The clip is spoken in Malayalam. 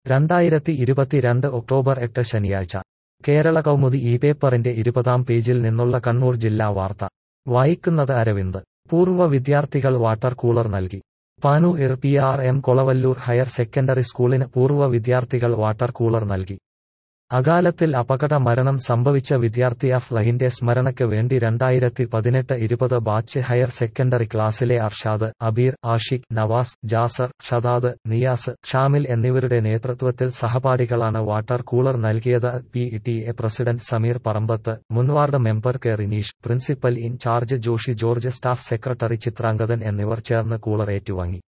രണ്ടായിരത്തി ഇരുപത്തിരണ്ട് ഒക്ടോബർ എട്ട് ശനിയാഴ്ച കേരള കൗമുദി ഈ പേപ്പറിന്റെ ഇരുപതാം പേജിൽ നിന്നുള്ള കണ്ണൂർ ജില്ലാ വാർത്ത വായിക്കുന്നത് അരവിന്ദ് പൂർവ്വ വിദ്യാർത്ഥികൾ വാട്ടർ കൂളർ നൽകി Panoor P R M Kolavallur higher secondary സ്കൂളിന് പൂർവ്വ വിദ്യാർത്ഥികൾ വാട്ടർ കൂളർ നൽകി അകാലത്തിൽ അപകട മരണം സംഭവിച്ച വിദ്യാർത്ഥി അഫ്ലഹിന്റെ സ്മരണയ്ക്ക് വേണ്ടി രണ്ടായിരത്തി പതിനെട്ട് ഇരുപത് ബാച്ച് ഹയർ സെക്കൻഡറി ക്ലാസ്സിലെ അർഷാദ് അബീർ ആഷിഖ് നവാസ് ജാസർ ഷദാദ് നിയാസ് ഷാമിൽ എന്നിവരുടെ നേതൃത്വത്തിൽ സഹപാഠികളാണ് വാട്ടർ കൂളർ നൽകിയത് P T A president Sameer Parambath മുൻവാർഡ് member K Rineesh principal in charge Joshi George staff secretary Chitrangathan എന്നിവർ ചേർന്ന് കൂളർ ഏറ്റുവാങ്ങി